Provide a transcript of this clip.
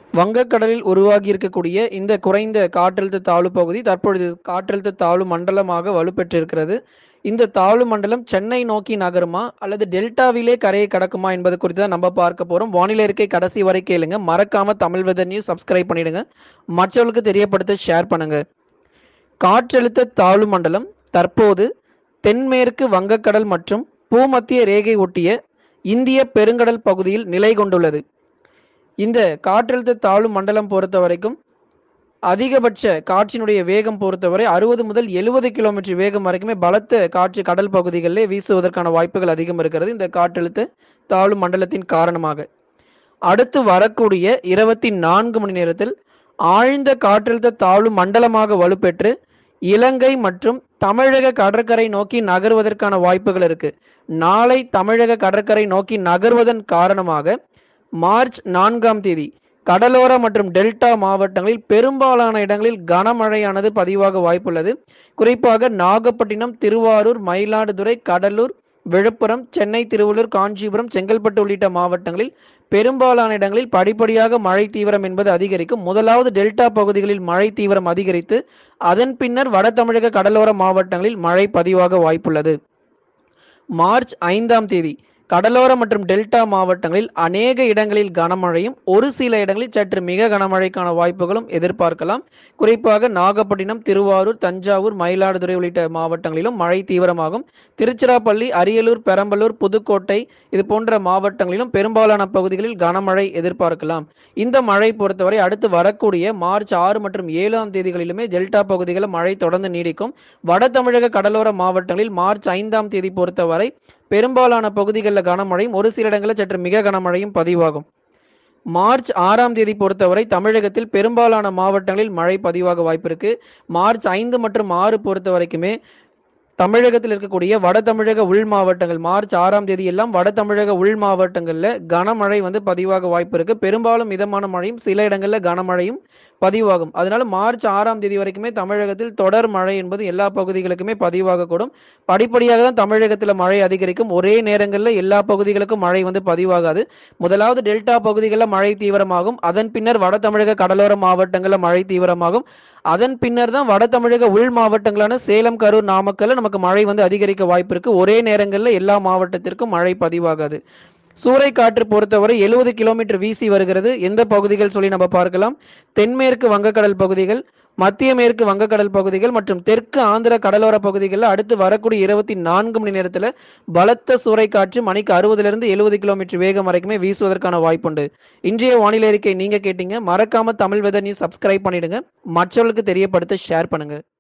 வங்கக்கடலில் உருவாகி இருக்கக்கூடிய இந்த குறைந்த காற்றழுத்த தாழ்வு பகுதி தற்பொழுது காற்றழுத்த தாழ்வு மண்டலமாக வலுப்பெற்றிருக்கிறது இந்த தாழ்வு மண்டலம் சென்னை நோக்கி நகருமா அல்லது டெல்டாவிலே கரையை கடக்குமா என்பது குறித்து தான் நம்ம பார்க்க போறோம் வானிலை இருக்கை கடைசி வரை கேளுங்க மறக்காம தமிழ் வெதர் நியூஸ் சப்ஸ்கிரைப் பண்ணிடுங்க மற்றவர்களுக்கு தெரியப்படுத்த ஷேர் பண்ணுங்க காற்றழுத்த தாழ்வு மண்டலம் தற்போது தென்மேற்கு வங்கக்கடல் மற்றும் பூமத்திய ரேகை ஒட்டிய இந்திய பெருங்கடல் பகுதியில் நிலை கொண்டுள்ளது இந்த காற்றழுத்த தாழ்வு மண்டலம் பொறுத்த வரைக்கும் அதிகபட்ச காற்றினுடைய வேகம் பொறுத்தவரை அறுபது முதல் எழுபது கிலோமீட்டர் வேகம் வரைக்குமே பலத்த காற்று கடல் பகுதிகளிலே வீசுவதற்கான வாய்ப்புகள் அதிகம் இருக்கிறது இந்த காற்றழுத்த தாழ்வு மண்டலத்தின் காரணமாக அடுத்து வரக்கூடிய இருபத்தி நான்கு மணி நேரத்தில் ஆழ்ந்த காற்றழுத்த தாழ்வு மண்டலமாக வலுப்பெற்று இலங்கை மற்றும் தமிழக கடற்கரை நோக்கி நகர்வதற்கான வாய்ப்புகள் இருக்கு நாளை தமிழக கடற்கரை நோக்கி நகர்வதன் காரணமாக மார்ச் நான்காம் தேதி கடலோர மற்றும் டெல்டா மாவட்டங்களில் பெரும்பாலான இடங்களில் கனமழையானது பதிவாக வாய்ப்புள்ளது குறிப்பாக நாகப்பட்டினம் திருவாரூர் மயிலாடுதுறை கடலூர் விழுப்புரம் சென்னை திருவள்ளூர் காஞ்சிபுரம் செங்கல்பட்டு உள்ளிட்ட மாவட்டங்களில் பெரும்பாலான இடங்களில் படிப்படியாக மழை தீவிரம் என்பது அதிகரிக்கும் முதலாவது டெல்டா பகுதிகளில் மழை தீவிரம் அதிகரித்து அதன் பின்னர் வட தமிழக கடலோர மாவட்டங்களில் மழை பதிவாக வாய்ப்புள்ளது மார்ச் ஐந்தாம் தேதி கடலோர மற்றும் டெல்டா மாவட்டங்களில் அநேக இடங்களில் கனமழையும் ஒரு சில இடங்களில் சற்று மிக கனமழைக்கான வாய்ப்புகளும் எதிர்பார்க்கலாம் குறிப்பாக நாகப்பட்டினம் திருவாரூர் தஞ்சாவூர் மயிலாடுதுறை உள்ளிட்ட மாவட்டங்களிலும் மழை தீவிரமாகும் திருச்சிராப்பள்ளி அரியலூர் பெரம்பலூர் புதுக்கோட்டை இது போன்ற மாவட்டங்களிலும் பெரும்பாலான பகுதிகளில் கனமழை எதிர்பார்க்கலாம் இந்த மழை பொறுத்தவரை அடுத்து வரக்கூடிய மார்ச் ஆறு மற்றும் ஏழாம் தேதிகளிலுமே டெல்டா பகுதிகளில் மழை தொடர்ந்து நீடிக்கும் வட தமிழக கடலோர மாவட்டங்களில் மார்ச் ஐந்தாம் தேதி பொறுத்தவரை பெரும்பாலான பகுதிகளில் கனமழையும் ஒரு சில இடங்களில் சற்று மிக கனமழையும் பதிவாகும் மார்ச் ஆறாம் தேதி பொறுத்தவரை தமிழகத்தில் பெரும்பாலான மாவட்டங்களில் மழை பதிவாக வாய்ப்பு இருக்கு மார்ச் ஐந்து மற்றும் ஆறு பொறுத்த வரைக்குமே தமிழகத்தில் இருக்கக்கூடிய வட தமிழக உள் மாவட்டங்கள் மார்ச் ஆறாம் தேதி எல்லாம் வட தமிழக உள் மாவட்டங்கள்ல கனமழை வந்து பதிவாக வாய்ப்பு இருக்கு பெரும்பாலும் மிதமான மழையும் சில இடங்கள்ல கனமழையும் பதிவாகும் அதனால மார்ச் ஆறாம் தேதி வரைக்குமே தமிழகத்தில் தொடர் மழை என்பது எல்லா பகுதிகளுக்குமே பதிவாக கூடும் படிப்படியாக தான் தமிழகத்தில் மழை அதிகரிக்கும் ஒரே நேரங்களில் எல்லா பகுதிகளுக்கும் மழை வந்து பதிவாகாது முதலாவது டெல்டா பகுதிகளில் மழை தீவிரமாகும் அதன் பின்னர் வட தமிழக கடலோர மாவட்டங்களில் மழை தீவிரமாகும் அதன் பின்னர் தான் வட தமிழக உள் மாவட்டங்களான சேலம் கரூர் நாமக்கல்ல நமக்கு மழை வந்து அதிகரிக்க வாய்ப்பு இருக்கு ஒரே நேரங்களில் எல்லா மாவட்டத்திற்கும் மழை பதிவாகாது சூறை காற்று பொறுத்தவரை எழுபது கிலோமீட்டர் வீசி வருகிறது எந்த பகுதிகள் சொல்லி நம்ம பார்க்கலாம் தென்மேற்கு வங்கக்கடல் பகுதிகள் மத்திய மேற்கு வங்கக்கடல் பகுதிகள் மற்றும் தெற்கு ஆந்திர கடலோர பகுதிகளில் அடுத்து வரக்கூடிய இருபத்தி நான்கு மணி நேரத்தில் பலத்த சூறைக்காற்று மணிக்கு அறுபதுலேருந்து எழுபது கிலோமீட்டர் வேகம் வரைக்குமே வீசுவதற்கான வாய்ப்புண்டு இன்றைய வானிலை அறிக்கை நீங்க கேட்டீங்க மறக்காம தமிழ் வெதர் நியூஸ் சப்ஸ்கிரைப் பண்ணிடுங்க மற்றவர்களுக்கு தெரியப்படுத்த ஷேர் பண்ணுங்க